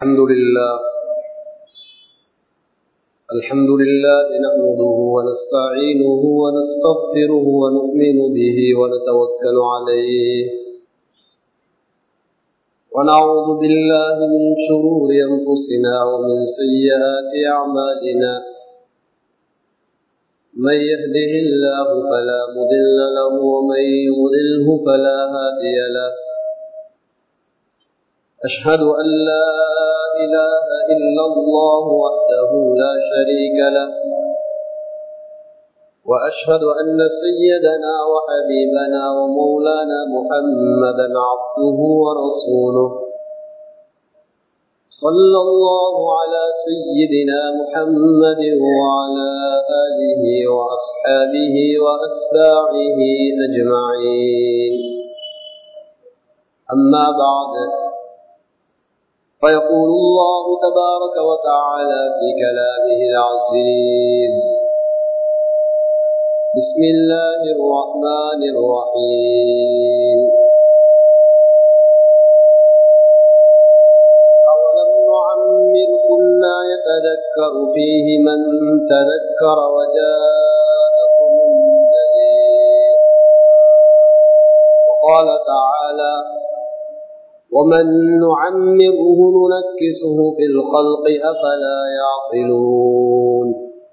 الحمد لله الحمد لله نحمده ونستعينه ونستغفره ونؤمن به ونتوكل عليه ونعوذ بالله من شرور أنفسنا ومن سيئات أعمالنا من يهده الله فلا مضل له ومن يضلله فلا هادي له أشهد أن لا إله إلا الله وحده لا شريك له وأشهد أن سيدنا وحبيبنا ومولانا محمدا عبده ورسوله صلى الله على سيدنا محمد وعلى آله وأصحابه وأتباعه أجمعين أما بعد فيقول الله تبارك وتعالى في كلامه العزيز بسم الله الرحمن الرحيم أولم نعمركم ما يتذكر فيه من تذكر وجاءكم النذير وقال تعالى ومن نعمره ننكسه في الخلق أفلا يعقلون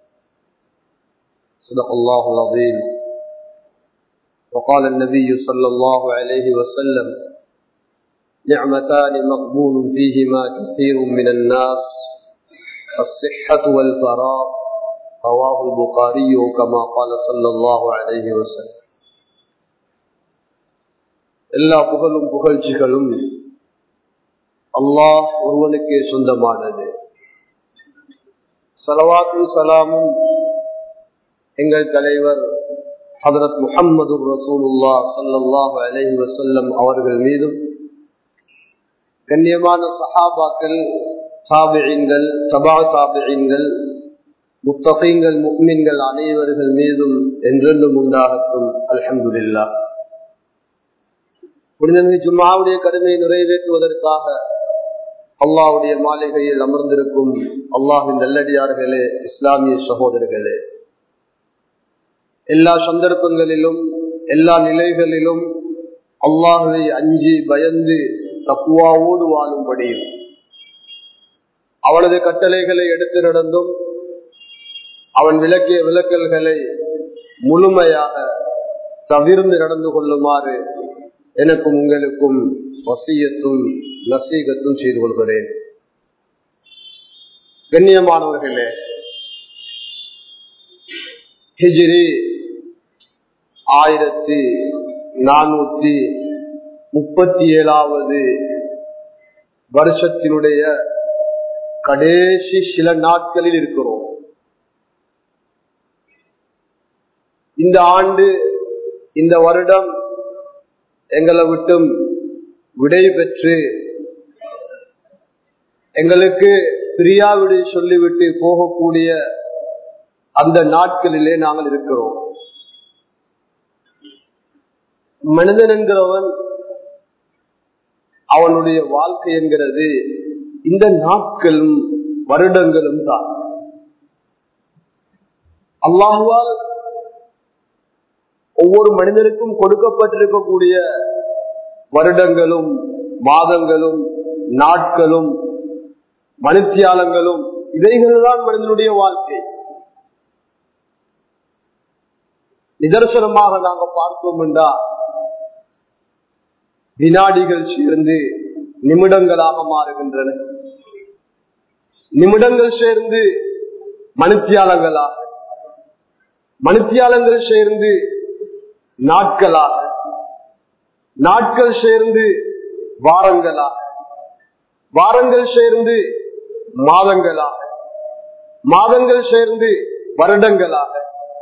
صدق الله العظيم وقال النبي صلى الله عليه وسلم نعمتان مقبول فيهما كثير من الناس الصحة والفراغ رواه البخاري كما قال صلى الله عليه وسلم எல்லா புகழும் புகழ்ச்சிகளும் அல்லாஹ் ஒருவனுக்கே சொந்தமானது சலவாத்தும் சலாமும் எங்கள் தலைவர் ஹதரத் முகம்மது ரசூலுல்லா சல்லாஹ் அலஹி வசல்லம் அவர்கள் மீதும் கண்ணியமான சஹாபாக்கள் சாபியங்கள் சபா சாபியங்கள் முத்தகைங்கள் முக்மின்கள் அனைவர்கள் மீதும் என்றென்றும் உண்டாகட்டும் அலமதுல்லா புனிதமிகு ஜும்மாவுடைய கடமையை நிறைவேற்றுவதற்காக அல்லாவுடைய மாளிகையில் அமர்ந்திருக்கும் அல்லாஹின் நல்லடியார்களே இஸ்லாமிய சகோதரர்களே எல்லா சந்தர்ப்பங்களிலும் எல்லா நிலைகளிலும் அல்லாஹுவை அஞ்சி பயந்து தக்குவாவோடு வாழும்படியும் அவனது கட்டளைகளை எடுத்து நடந்தும் அவன் விளக்கிய விளக்கல்களை முழுமையாக தவிர்ந்து நடந்து கொள்ளுமாறு எனக்கும் உங்களுக்கும் வசியத்தும் நசீகத்தும் செய்து கொள்கிறேன் கண்ணியமானவர்களே ஹிஜிரி ஆயிரத்தி நானூத்தி முப்பத்தி ஏழாவது வருஷத்தினுடைய கடைசி சில நாட்களில் இருக்கிறோம் இந்த ஆண்டு இந்த வருடம் எங்களை விட்டும் விடை பெற்று எங்களுக்கு பிரியாவிடை சொல்லிவிட்டு போகக்கூடிய அந்த நாட்களிலே நாங்கள் இருக்கிறோம் மனிதன் என்கிறவன் அவனுடைய வாழ்க்கை என்கிறது இந்த நாட்களும் வருடங்களும் தான் அல்லாஹுவால் ஒவ்வொரு மனிதனுக்கும் கொடுக்கப்பட்டிருக்கக்கூடிய வருடங்களும் மாதங்களும் நாட்களும் மனுத்தியாலங்களும் இவைகள் தான் மனிதனுடைய வாழ்க்கை நிதர்சனமாக நாங்க பார்த்தோம் என்றா வினாடிகள் சேர்ந்து நிமிடங்களாக மாறுகின்றன நிமிடங்கள் சேர்ந்து மனுத்தியாலங்களாக மனுத்தியாலங்கள் சேர்ந்து நாட்களாக நாட்கள் சேர்ந்து வாரங்களாக வாரங்கள் சேர்ந்து மாதங்களாக மாதங்கள் சேர்ந்து வருடங்களாக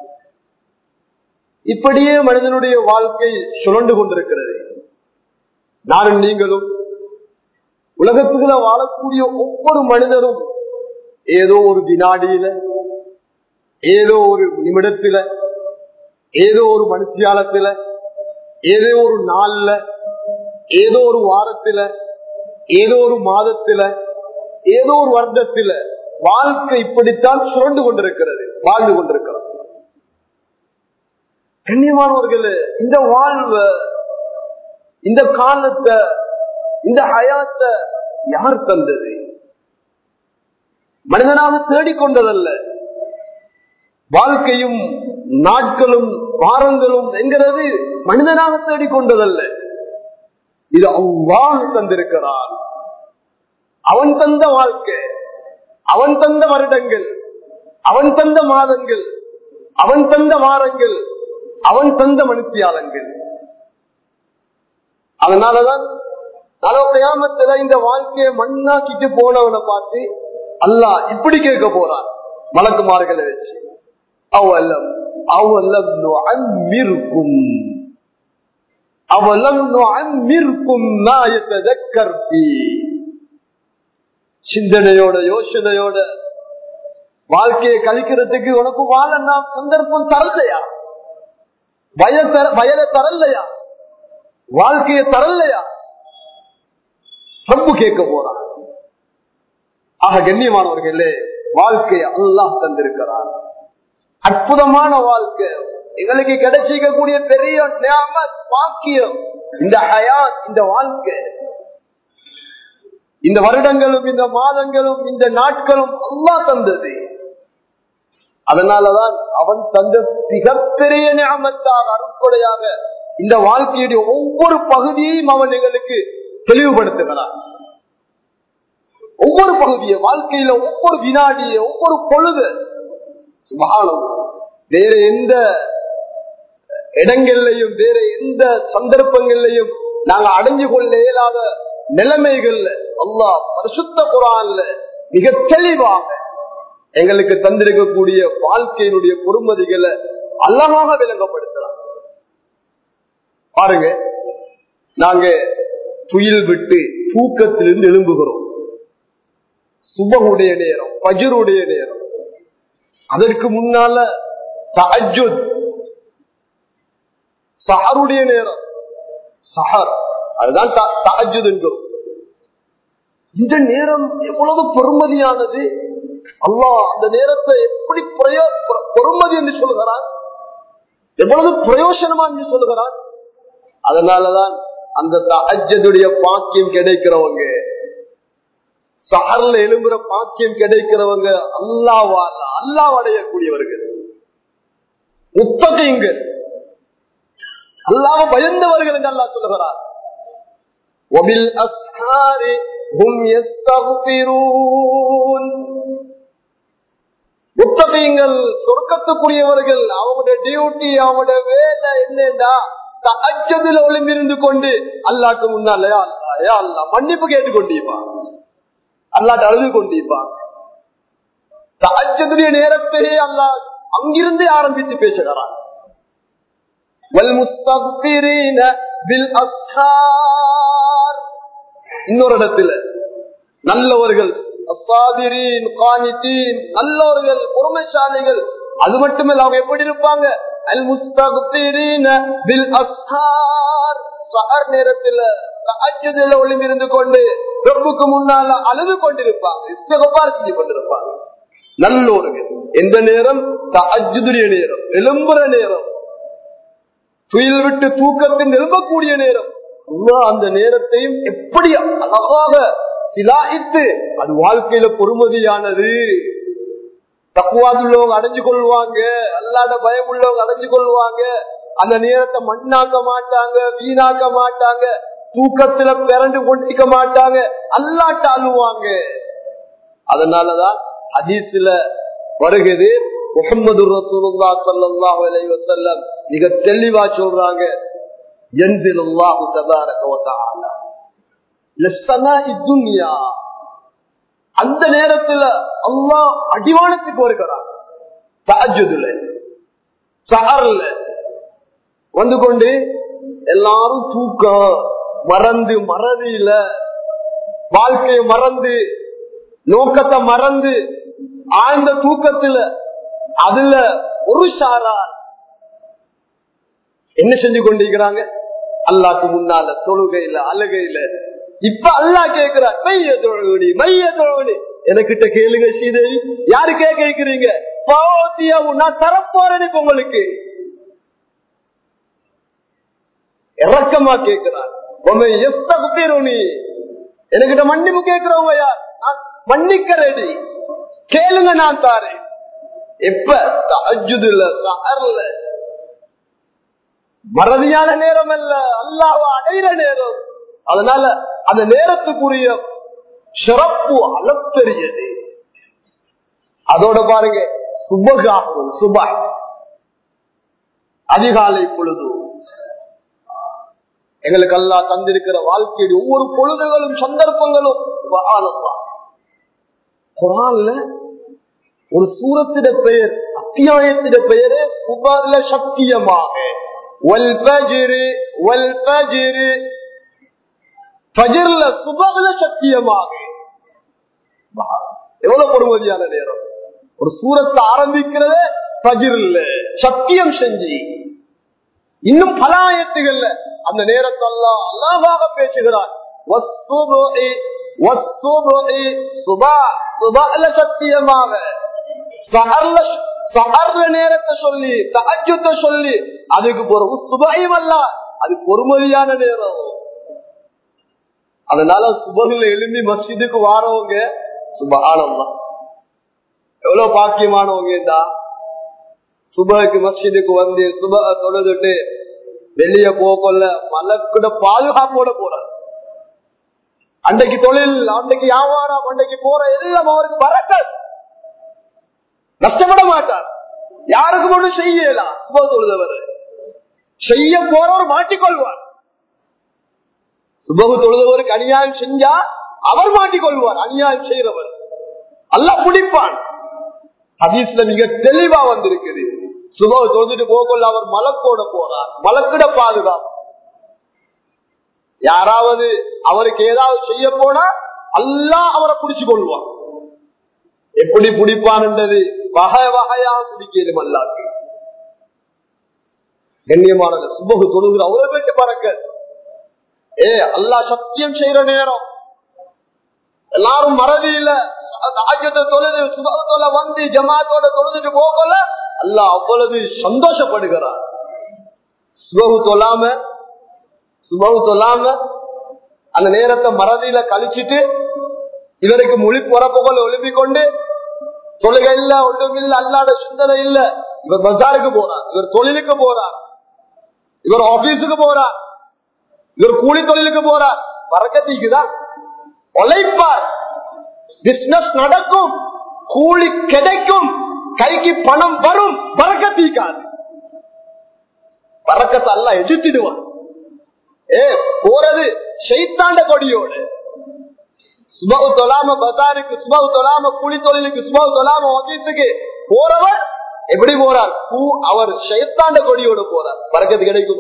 இப்படியே மனிதனுடைய வாழ்க்கை சுழண்டு கொண்டிருக்கிறது நானும் நீங்களும் உலகத்துக்குள்ள வாழக்கூடிய ஒவ்வொரு மனிதரும் ஏதோ ஒரு வினாடியில ஏதோ ஒரு நிமிடத்தில ஏதோ ஒரு மனுஷியாலத்துல ஏதோ ஒரு நாள்ல ஏதோ ஒரு வாரத்துல ஏதோ ஒரு மாதத்துல ஏதோ ஒரு வருடத்துல வாழ்க்கை இப்படித்தான் சுரண்டு கொண்டிருக்கிறது வாழ்ந்து கொண்டிருக்கிறது கண்ணியமானவர்களே இந்த வாழ்வு இந்த காலத்தை இந்த ஹயாத்தை யார் தந்தது மனிதனாக தேடிக்கொண்டதல்ல வாழ்க்கையும் நாட்களும் வாரங்களும் என்கிறது மனிதனாக தேடிக்கொண்டதல்ல இது அவ்வாறு தந்திருக்கிறான் அவன் தந்த வாழ்க்கை அவன் தந்த வருடங்கள் அவன் தந்த மாதங்கள் அவன் தந்த வாரங்கள் அவன் தந்த மனுத்தியாளங்கள் அதனாலதான் நலப்பயாமத்துல இந்த வாழ்க்கையை மண்ணாக்கிட்டு போனவனை பார்த்து அல்லாஹ் இப்படி கேட்க போறான் வழக்குமார்களை வச்சு அவலம் அவலம் அம்மிருக்கும் அவலம் அம்மிருக்கும் நாயத்ததற்கற்பி சிந்தனையோட யோசனையோட வாழ்க்கையை கழிக்கிறதுக்கு உனக்கு வாழ நாம் சந்தர்ப்பம் தரலையா வய தர வயலை தரலையா வாழ்க்கையை தரலையா பிரபு கேட்க போறான் ஆக கண்ணியமானவர்களே வாழ்க்கையை அல்லாஹ் தந்திருக்கிறார் அற்புதமான வாழ்க்கை எங்களுக்கு கிடைச்சிக்கக்கூடிய பெரிய நியாமத் பாக்கியம் இந்த ஹயாத் இந்த வாழ்க்கை இந்த வருடங்களும் இந்த மாதங்களும் இந்த நாட்களும் அல்லாஹ் தந்தது அதனாலதான் அவன் தந்த மிகப்பெரிய ஞாபகத்தாக அருட்கொடையாக இந்த வாழ்க்கையுடைய ஒவ்வொரு பகுதியையும் அவன் எங்களுக்கு தெளிவுபடுத்துகிறான் ஒவ்வொரு பகுதியை வாழ்க்கையில ஒவ்வொரு வினாடியை ஒவ்வொரு பொழுது சுபானம் வேற எந்த இடங்கள்லையும் வேற எந்த சந்தர்ப்பங்கள்லையும் நாங்க அடைஞ்சு கொள்ள இயலாத நிலைமைகள்ல அல்லாஹ் பரிசுத்த குரான்ல மிக தெளிவாக எங்களுக்கு தந்திருக்கக்கூடிய வாழ்க்கையினுடைய பொறுமதிகளை அழகாக விளங்கப்படுத்தலாம் பாருங்க நாங்க துயில் விட்டு தூக்கத்திலிருந்து எழும்புகிறோம் சுபகுடைய நேரம் பஜருடைய நேரம் அதற்கு முன்னால தஹஜுத் சஹருடைய நேரம் சஹர் அதுதான் தஹஜுத் என்கிறோம் இந்த நேரம் எவ்வளவு பொறுமதியானது அல்லாஹ் அந்த நேரத்தை எப்படி பொறுமதி என்று சொல்கிறான் எவ்வளவு பிரயோசனமா என்று சொல்கிறான் அதனாலதான் அந்த தஹஜதுடைய பாக்கியம் கிடைக்கிறவங்க சஹர்ல எழும்புற பாக்கியம் கிடைக்கிறவங்க அல்லாவால் அல்லாஹ் அடையக்கூடியவர்கள் முத்தகைங்கள் அல்லாம பயந்தவர்கள் என்று அல்லா சொல்லுகிறார் முத்தகைங்கள் சொர்க்கத்துக்குரியவர்கள் அவங்களுடைய டியூட்டி அவங்களுடைய வேலை என்னண்டா அச்சதில் ஒளிமிருந்து கொண்டு அல்லாக்கு முன்னாலயா அல்லா அல்லா மன்னிப்பு கேட்டு கொண்டிருப்பான் அல்லாட்ட அழுது கொண்டிருப்பான் அச்சதுடைய நேரத்தையே அல்லா அங்கிருந்து ஆரம்பித்து பேசுகிறான் இன்னொரு இடத்துல நல்லவர்கள் நல்லவர்கள் பொறுமைசாலிகள் அது மட்டுமல்ல அவங்க எப்படி இருப்பாங்க அல் சஹர் நேரத்துல அச்சதுல ஒளிந்திருந்து கொண்டு பிரபுக்கு முன்னால அழுது கொண்டிருப்பாங்க இஸ்தகப்பார் செஞ்சு கொண்டிருப்பாங்க நல்லோர்கள் எந்த நேரம் அஜுதுடைய நேரம் எலும்புற நேரம் துயில் விட்டு தூக்கத்தில் எழுப்பக்கூடிய நேரம் அந்த நேரத்தையும் எப்படி அழகாக சிலாயித்து அது வாழ்க்கையில பொறுமதியானது தக்குவாதுள்ளவங்க அடைஞ்சு கொள்வாங்க அல்லாத பயம் உள்ளவங்க அடைஞ்சு கொள்வாங்க அந்த நேரத்தை மண்ணாக்க மாட்டாங்க வீணாக்க மாட்டாங்க தூக்கத்துல பிறண்டு கொண்டிருக்க மாட்டாங்க அல்லாட்ட அழுவாங்க அதனாலதான் ஹதீஸ்ல வருகிறது முகமது ரசூலுல்லா ஸல்லல்லாஹு அலைஹி வஸல்லம் மிக தெளிவா சொல்றாங்க யன்சிலுல்லாஹு தபாரக வ தஆலா லஸ்ஸனாஇ துன்யா அந்த நேரத்துல அல்லாஹ் அடிவானத்துக்கு வருகிறான் தஹஜ்ஜுதுல சஹர்ல வந்து கொண்டு எல்லாரும் தூக்கம் மறந்து மறதியில வாழ்க்கையை மறந்து நோக்கத்தை மறந்து ஆழ்ந்த தூக்கத்துல அதுல ஒரு சாரார் என்ன செஞ்சு கொண்டிருக்கிறாங்க அல்லாக்கு முன்னால தொழுகையில அழுகையில இப்ப அல்லா கேட்கிறார் மைய தொழகுடி மைய தொழகுடி எனக்கிட்ட கேளுங்க ஸ்ரீதேவி யாரு கேட்க கேட்கிறீங்க பாவத்தியாவும் நான் தரப்போறேன் இப்ப உங்களுக்கு இறக்கமா கேட்கிறார் எனக்கிட்ட மன்னிப்பு கேட்கிறவங்க யார் நான் மன்னிக்க ரெடி கேளுங்க நான் தாரேன் எப்ப அஜுதுல சஹர்ல மறதியான நேரம் அல்ல அல்லாஹ் அடைகிற நேரம் அதனால அந்த நேரத்துக்குரிய சிறப்பு அளப்பெரியது அதோட பாருங்க சுபகாகும் சுப அதிகாலை பொழுது எங்களுக்கு அல்லா தந்திருக்கிற வாழ்க்கையில் ஒவ்வொரு பொழுதுகளும் சந்தர்ப்பங்களும் குரான்ல ஒரு சூரத்திட பெயர் அத்தியாயத்திட பெயரே சுபல சத்தியமாக சுபகல சத்தியமாக எவ்வளவு பொறுமதியான நேரம் ஒரு சூரத்தை ஆரம்பிக்கிறதே பஜிர்ல சத்தியம் செஞ்சு இன்னும் பல ஆயத்துகள்ல அந்த நேரத்தெல்லாம் அல்லாவாக பேசுகிறார் சத்தியமாக சகர்ல நேரத்தை சொல்லி தகஜத்தை சொல்லி அதுக்கு பிறகு சுபயம் அல்ல அது பொறுமதியான நேரம் அதனால சுபகில எழுந்தி மஸ்ஜிதுக்கு வாரவங்க சுபகானம் தான் எவ்வளவு பாக்கியமானவங்க இருந்தா சுபக்கு மஸ்ஜிதுக்கு வந்து சுப தொழுதுட்டு வெளிய போகல மலக்குட பாதுகாப்போட போறார் அன்றைக்கு தொழில் அன்றைக்கு வியாபாரம் அன்றைக்கு போற எல்லாம் அவருக்கு வரக்க கஷ்டப்பட மாட்டார் யாருக்கு மட்டும் செய்யலாம் சுப தொழுதவர் செய்ய போறவர் மாட்டிக்கொள்வார் சுபகு தொழுதவருக்கு அநியாயம் செஞ்சா அவர் மாட்டிக்கொள்வார் அநியாயம் செய்யறவர் அல்ல பிடிப்பான் ஹதீஸ்ல மிக தெளிவா வந்திருக்குது சுப தொழுதுட்டு போகல அவர் மலக்கோட போறார் மலக்கிட பாதுகாப்பு யாராவது அவருக்கு ஏதாவது செய்ய போனா அல்லா அவரை பிடிச்சு கொள்வான் எப்படி பிடிப்பான்ன்றது வகை வகையா பிடிக்கலும் அல்லாக்கு கண்ணியமான சுபகு தொழுகிற அவ்வளவு பேருக்கு பறக்க ஏ அல்லா சத்தியம் செய்யற நேரம் எல்லாரும் மறதியில ஆஜத்தை தொழுது சுபகத்தோட வந்து ஜமாத்தோட தொழுதுட்டு போகல அல்ல அவ்வளவு சந்தோஷப்படுகிறார் சுபகு தொல்லாம சுபகு தொல்லாம அந்த நேரத்தை மறதியில கழிச்சிட்டு இவருக்கு மொழி புறப்புகள் ஒழுப்பிக் கொண்டு தொழுகை இல்ல ஒன்றும் இல்ல அல்லாட சிந்தனை இல்ல இவர் பஜாருக்கு போறார் இவர் தொழிலுக்கு போறார் இவர் ஆபீஸுக்கு போறார் இவர் கூலி தொழிலுக்கு போறார் வரக்கத்திக்குதான் உழைப்பார் பிசினஸ் நடக்கும் கூலி கிடைக்கும் கைக்கு பணம் வரும் பறக்கத்தீக்காது பறக்கத்தை அல்ல எதிர்த்திடுவான் ஏ போறது செய்தாண்ட கொடியோடு சுபகு தொலாம பசாருக்கு சுபகு தொலாம கூலி தொழிலுக்கு சுபகு தொலாம வகீத்துக்கு போறவர் எப்படி போறார் பூ அவர் செய்தாண்ட கொடியோடு போறார் பறக்கத்து கிடைக்குமா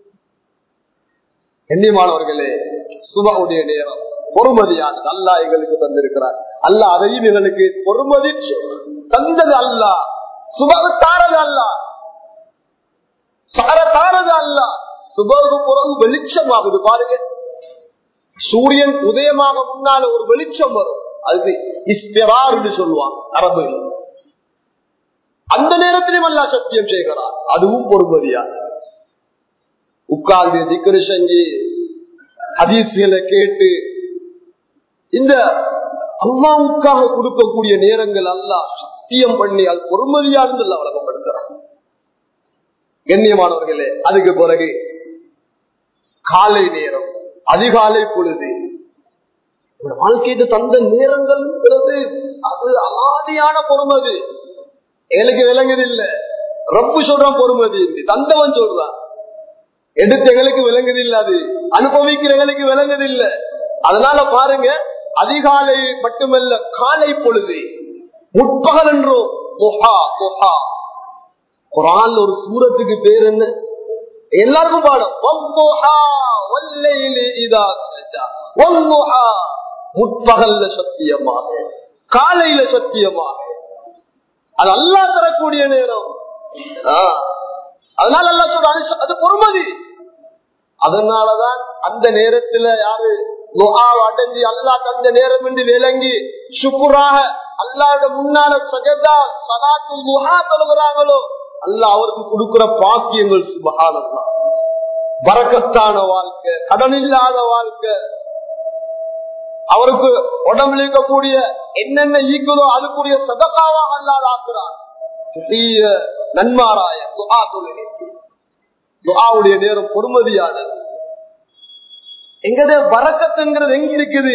கண்ணியமானவர்களே சுபாவுடைய நேரம் பொறுமதியானது அல்லா எங்களுக்கு தந்திருக்கிறார் அல்ல அதையும் எங்களுக்கு பொறுமதி தந்தது அல்ல சுபக தாரது அல்ல சார தாரது அல்ல சுபகு புறம் வெளிச்சமாகுது பாருங்க சூரியன் உதயமாக முன்னால ஒரு வெளிச்சம் வரும் அது இஸ்திரார் சொல்லுவாங்க அரபு அந்த நேரத்திலும் அல்லா சத்தியம் செய்கிறார் அதுவும் பொறுமதியான உட்கார்ந்து திக்ரு செஞ்சு ஹதீஸ்களை கேட்டு இந்த அல்லாவுக்காக கொடுக்கக்கூடிய நேரங்கள் அல்ல சத்தியம் பண்ணி அது பொறுமதியானது அல்ல வழங்கப்படுத்துறான் கண்ணியமானவர்களே அதுக்கு பிறகு காலை நேரம் அதிகாலை பொழுது வாழ்க்கைக்கு தந்த நேரங்கள் அது அலாதியான பொறுமதி எனக்கு விளங்குதில்லை ரப்பு சொல்றான் பொறுமதி தந்தவன் சொல்றான் எடுத்து எங்களுக்கு விளங்குதில்லை அது அனுபவிக்கிற எங்களுக்கு விளங்குதில்லை அதனால பாருங்க அதிகாலை மட்டுமல்ல காலை பொழுது முற்பகல் என்றோ முஹா முஹா குரான் ஒரு சூரத்துக்கு பேர் என்ன எல்லாருக்கும் பாடம் முற்பகல்ல சத்தியமாக காலையில சத்தியமாக அது அல்லா தரக்கூடிய நேரம் அதனால அல்லா சொல்ற அது பொறுமதி அதனாலதான் அந்த நேரத்துல யாரு துஆவை அடைஞ்சு அல்லாஹ் தந்த நேரம் என்று விளங்கி சுக்குராக அல்லாஹ்ட முன்னால சஜதா சலாத்து துஹா தொழுகிறாங்களோ அல்லாஹ் அவருக்கு கொடுக்கிற பாக்கியங்கள் சுபஹானல்லாஹ் வரக்கத்தான வாழ்க்கை கடன் இல்லாத வாழ்க்கை அவருக்கு உடம்புல இருக்கக்கூடிய என்னென்ன ஈக்குதோ அதுக்குரிய சதக்காவாக அல்லாத ஆக்குறார் பெரிய நன்மாராய துஆ தொழுகை துஆவுடைய நேரம் பொறுமதியானது எங்கத வரக்கத்துங்கிறது எங்க இருக்குது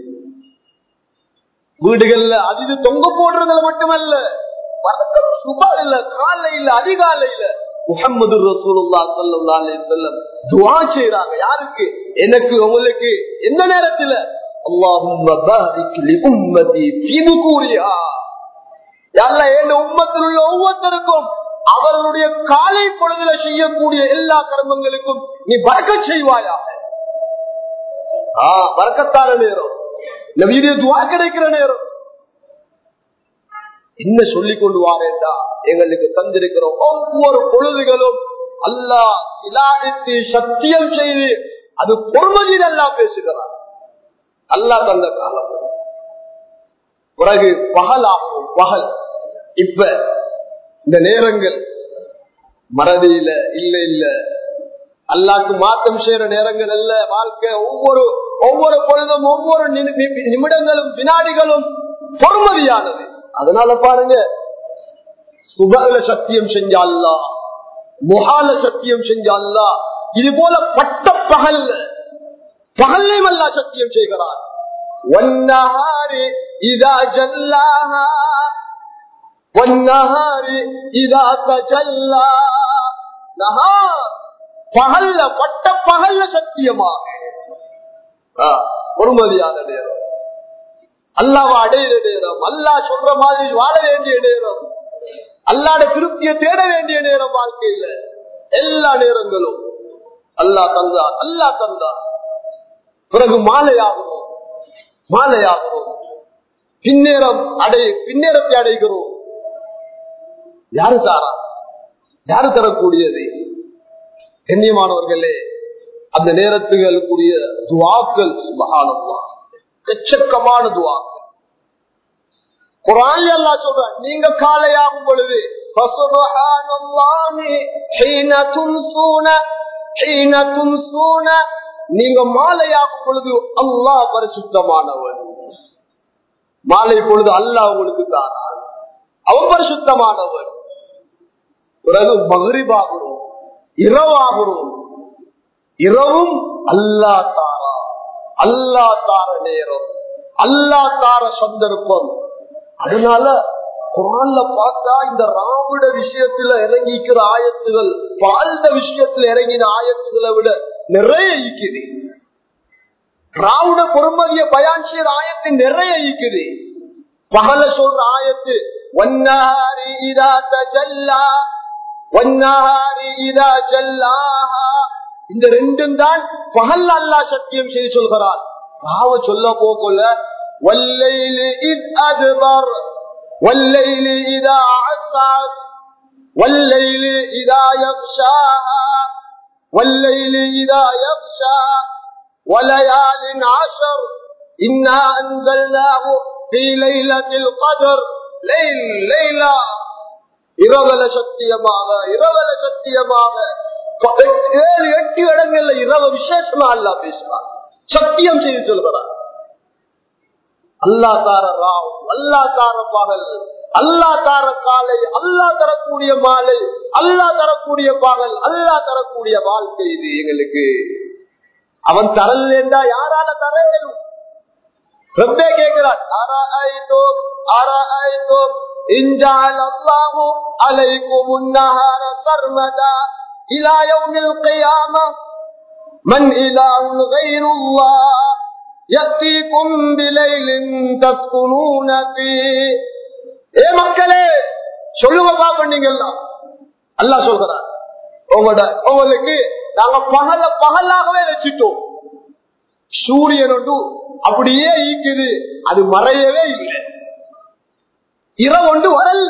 வீடுகள்ல அதிது தொங்க போடுறதுல மட்டுமல்ல வரக்கம் சுபா இல்ல காலை இல்ல அதிகாலை இல்ல முகமது ரசூலுல்லா ஸல்லல்லாஹு அலைஹி வஸல்லம் துஆ செய்றாங்க யாருக்கு எனக்கு உங்களுக்கு எந்த நேரத்துல அல்லாஹும்ம பாரிக் லி உம்மதி ஃபீ புகூரிஹா யா அல்லாஹ் என் உம்மத்தில் உள்ள ஒவ்வொருத்தருக்கும் அவர்களுடைய காலை பொழுதுல செய்யக்கூடிய எல்லா கர்மங்களுக்கும் நீ பறக்கச் செய்வாயாக ஆ பறக்கத்தான நேரம் நவீன துவா கிடைக்கிற நேரம் என்ன சொல்லிக் கொண்டு வாரேன்டா எங்களுக்கு தந்திருக்கிற ஒவ்வொரு பொழுதுகளும் அல்லாஹ் சிலாடித்து சத்தியம் செய்து அது பொறுமதி நல்லா பேசுகிறார் அல்லாஹ் தந்த காலம் பிறகு பகலாகும் பகல் இப்ப இந்த நேரங்கள் மறதியில இல்ல இல்ல அல்லாக்கு மாத்தம் செய்யற நேரங்கள் அல்ல வாழ்க்கை ஒவ்வொரு ஒவ்வொரு பொழுதும் ஒவ்வொரு நி- நி- நிமிடங்களும் வினாடிகளும் பொறுமதியானது அதனால பாருங்க சுபல சத்தியம் செஞ்ச அல்லா முகால சத்தியம் செஞ்ச அல்லா இது போல பட்ட பகல் பகல்லையும் அல்லா சத்தியம் செய்கிறார் வன்னஹாரி இதா ஜல்லாஹா والنهار إذا تجلى நஹார் பகல்ல பட்ட பகல்ல சத்தியமாக ஆ, பொறுமதியான நேரம் அல்லாவை அடையிற நேரம் அல்லாஹ் சொல்ற மாதிரி வாழ வேண்டிய நேரம் அல்லாட திருப்தியை தேட வேண்டிய நேரம் வாழ்க்கையில எல்லா நேரங்களும் அல்லாஹ் தந்தா அல்லாஹ் தந்தா பிறகு மாலையாகிறோம் மாலையாகிறோம் பின்னேரம் அடை பின்னேரத்தை அடைகிறோம் யாரு தாரா யாரு தரக்கூடியது கண்ணியமானவர்களே அந்த நேரத்துகளுக்குரிய துவாக்கள் சுபஹானல்லா எச்சக்கமான துவாக்கள் குரான் அல்லா சொல்ற நீங்க காலையாகும் பொழுது ஃபசுப்ஹானல்லாஹி ஹீன தும்சூன ஹீன தும்சூன நீங்க மாலையாகும் பொழுது அல்லாஹ் பரிசுத்தமானவன் மாலை பொழுது அல்லாஹ் உங்களுக்கு தாரான் அவன் பரிசுத்தமானவன் பிறகு மகரிபாகிறோம் இரவாகிறோம் இரவும் அல்லா தாரா அல்லா தார நேரம் அல்லா தார சந்தர்ப்பம் அதனால குரான்ல பார்த்தா இந்த ராவிட விஷயத்துல இறங்கிக்கிற ஆயத்துகள் வாழ்ந்த விஷயத்துல இறங்கின ஆயத்துகளை விட நிறைய ஈக்குது ராவுட பொறுமதிய பயான் செய்யற ஆயத்து நிறைய ஈக்குது பகல சொல்ற ஆயத்து வன்னாரி இதா தஜல்லா வன்னாரி இதா ஜல்லாஹா இந்த ரெண்டும் தான் பகல் அல்லா சத்தியம் செய்து சொல்கிறார் ராவ சொல்ல போகல வல்லைலி இத் அதுபர் வல்லைலி இதா அசாஸ் வல்லைலி இதா யக்ஷாஹா வல்லைலி இதா யக்ஷா وليال عشر إنا أنزلناه في ليلة القدر ليل ليلة இரவல சத்தியமாக இரவல சத்தியமாக ப- எட்டு- ஏழு எட்டு இடங்கள்ல இரவ விசேஷமா அல்லா பேசுறான் சத்தியம் செய்து சொல்கிறார் அல்லா தார ராவ் அல்லா தார பகல் அல்லா தார காலை அல்லா தரக்கூடிய மாலை அல்லா தரக்கூடிய பகல் அல்லா தரக்கூடிய வாழ்க்கை இது எங்களுக்கு அவன் தரலேண்டா யாரால தர இயலும்? ரப்பே கேட்கிறார் அராய்தோம் அராய்தோம் இன்ஜால் அல்லாஹு அலைக்கும் النهار سرمدا الى يوم القيامه من اله غير الله ياتيكم بليل تسكنون فيه ஏ மக்களே சொல்லுங்க பாப்ப நீங்க எல்லாம் அல்லாஹ் சொல்கிறார் உங்களோட உங்களுக்கு நாங்க பகல பகலாகவே வச்சுட்டோம் சூரியன் ஒன்று அப்படியே ஈக்குது அது மறையவே இல்லை இரவு ஒன்று வரல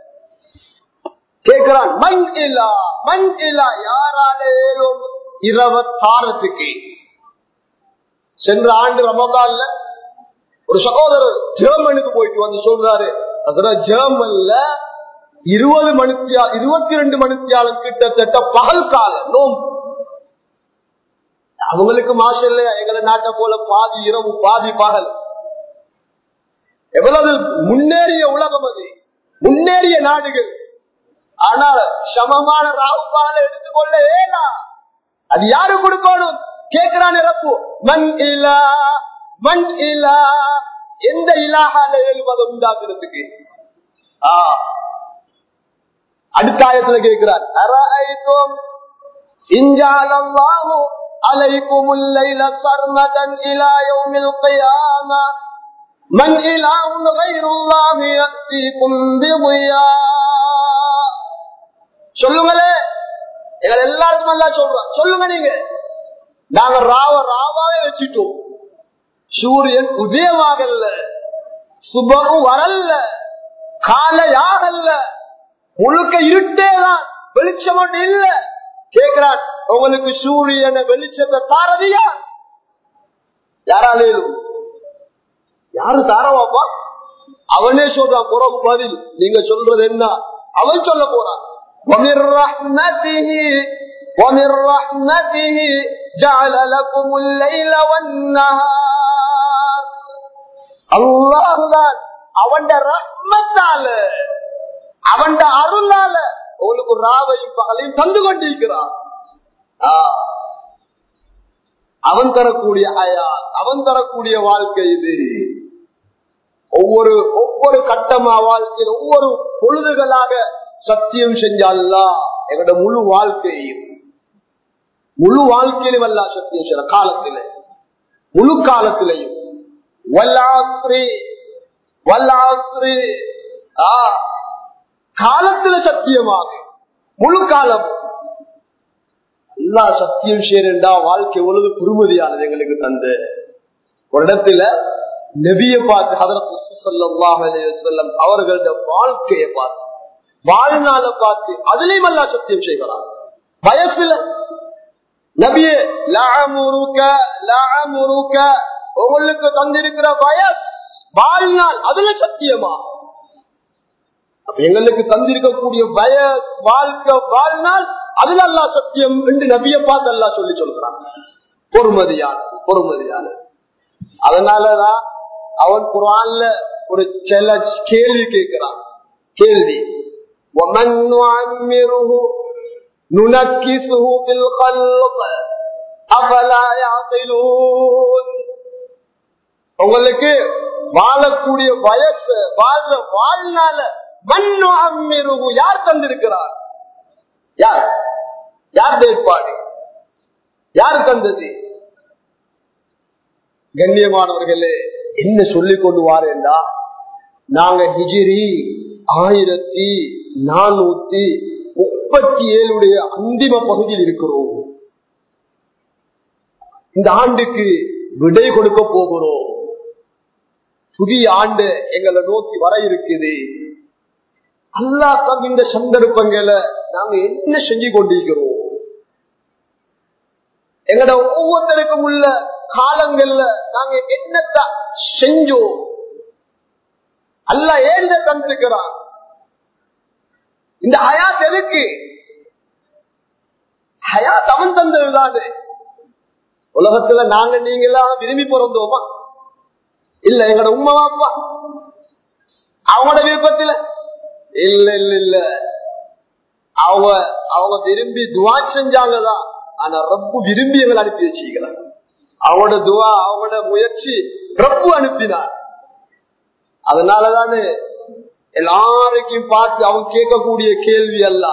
கேட்கிறான் மண் இல்லா மண் இல்லா யாராலேயும் இரவ தாரத்துக்கு சென்ற ஆண்டு ரமதான்ல ஒரு சகோதரர் ஜெர்மனுக்கு போயிட்டு வந்து சொல்றாரு அதுல ஜெர்மன்ல இருபது மணித்தியா இருபத்தி ரெண்டு மணித்தியாலும் கிட்டத்தட்ட பகல் கால நோம்பு அவங்களுக்கு மாசம் இல்லையா எங்களை நாட்டை போல பாதி இரவு பாதி பகல் எவ்வளவு முன்னேறிய உலகம் அது முன்னேறிய நாடுகள் ஆனால் சமமான ராவு பகலை எடுத்துக்கொள்ள ஏனா அது யாரு கொடுக்கணும் கேட்கிறான் இறப்பு மண் இலா மண் இலா எந்த இலாகால எழுவதை உண்டாக்குறதுக்கு ஆ அடுத்த ஆயத்துல கேட்கிறார் அரைத்தும் இஞ்சாலல்லாஹு عليكم الليل سرمدا إلى يوم القيامة من إله غير الله يأتيكم بضياء சொல்லுங்களே எங்களை எல்லாருக்கும் நல்லா சொல்றோம் சொல்லுங்க நீங்க நாங்க ராவ ராவாவே வச்சுட்டோம் சூரியன் உதயமாகல்ல சுபமும் வரல்ல காலையாகல்ல முழுக்க இருட்டேதான் வெளிச்சம் மட்டும் இல்ல கேட்கிறான் உங்களுக்கு சூரியனை வெளிச்சத்தை தாரது யார் யாராலும் யாரு தாரவாப்பா அவனே சொல்றான் புறம் பதில் நீங்க சொல்றது என்ன அவன் சொல்ல போறான் ومن رحمته ومن رحمته جعل لكم الليل والنهار الله தான் அவன் ரஹ்மத்தால அவன் அருளால உங்களுக்கு ராவையும் பகலையும் தந்து கொண்டிருக்கிறான் அவன் தரக்கூடிய அயா அவன் தரக்கூடிய வாழ்க்கை இது ஒவ்வொரு ஒவ்வொரு கட்டமா வாழ்க்கையில் ஒவ்வொரு பொழுதுகளாக சத்தியம் செஞ்சாலா எங்களோட முழு வாழ்க்கையும் முழு வாழ்க்கையிலும் அல்ல சத்தியம் செய்ய காலத்தில முழு காலத்திலையும் வல்லாஸ்ரீ வல்லாஸ்ரீ ஆ காலத்துல சத்தியமாக முழு காலம் எல்லா சத்தியம் சேரண்டா வாழ்க்கை எவ்வளவு பெருமதியானது எங்களுக்கு தந்து ஒரு இடத்துல நெபிய பார்த்து ஹதரத் அவர்களோட வாழ்க்கையை பார்த்து வாழ்நாள பார்த்து அதுலயும் அல்லா சத்தியம் செய்கிறார் வயசுல நபியே லாமுருக்க லாமுருக்க உங்களுக்கு தந்திருக்கிற வயசு வாழ்நாள் அதுல சத்தியமா எங்களுக்கு தந்திருக்கக்கூடிய பய வாழ்க்கை வாழ்நாள் அதுல அல்லா சத்தியம் என்று நபிய பார்த்து அல்லா சொல்லி சொல்றான் பொறுமதியான பொறுமதியான அதனாலதான் அவன் குரான்ல ஒரு சில கேள்வி கேட்கிறான் கேள்வி ومن نعمره ننكسه في الخلق أفلا يعقلون உங்களுக்கு வாழக்கூடிய வயசு வாழ்ற வாழ்நாள மண்ணு அம்மிருகு யார் தந்திருக்கிறார் யார் யார் ஏற்பாடு யார் தந்தது கண்ணியமானவர்களே என்ன சொல்லிக் கொண்டு வாரேண்டா நாங்க ஹிஜிரி ஆயிரத்தி நானூத்தி முப்பத்தி ஏழுடைய அந்திம பகுதியில் இருக்கிறோம் இந்த ஆண்டுக்கு விடை கொடுக்க போகிறோம் புதிய ஆண்டு எங்களை நோக்கி வர இருக்குது அல்லா இந்த சந்தர்ப்பங்களை நாங்க என்ன செஞ்சு கொண்டிருக்கிறோம் எங்கட ஒவ்வொருத்தருக்கும் உள்ள காலங்கள்ல நாங்க என்னத்த செஞ்சோம் அல்ல ஏந்த தந்திருக்கிறான் இந்த ஹயாத் எதுக்கு ஹயாத் அவன் தந்ததுதானே உலகத்துல நாங்க நீங்களாம் விரும்பி பிறந்தோமா இல்ல எங்கட உண்மை அப்பா அவங்களோட விருப்பத்துல இல்ல இல்ல இல்ல அவங்க அவங்க விரும்பி துவா செஞ்சாங்கதான் ஆனா ரப்பு விரும்பி எங்களை அனுப்பி வச்சுக்கிறாங்க அவங்களோட துவா அவங்களோட முயற்சி ரப்பு அனுப்பினார் அதனாலதானே எல்லாருக்கும் பார்த்து அவங்க கேட்கக்கூடிய கேள்வி அல்ல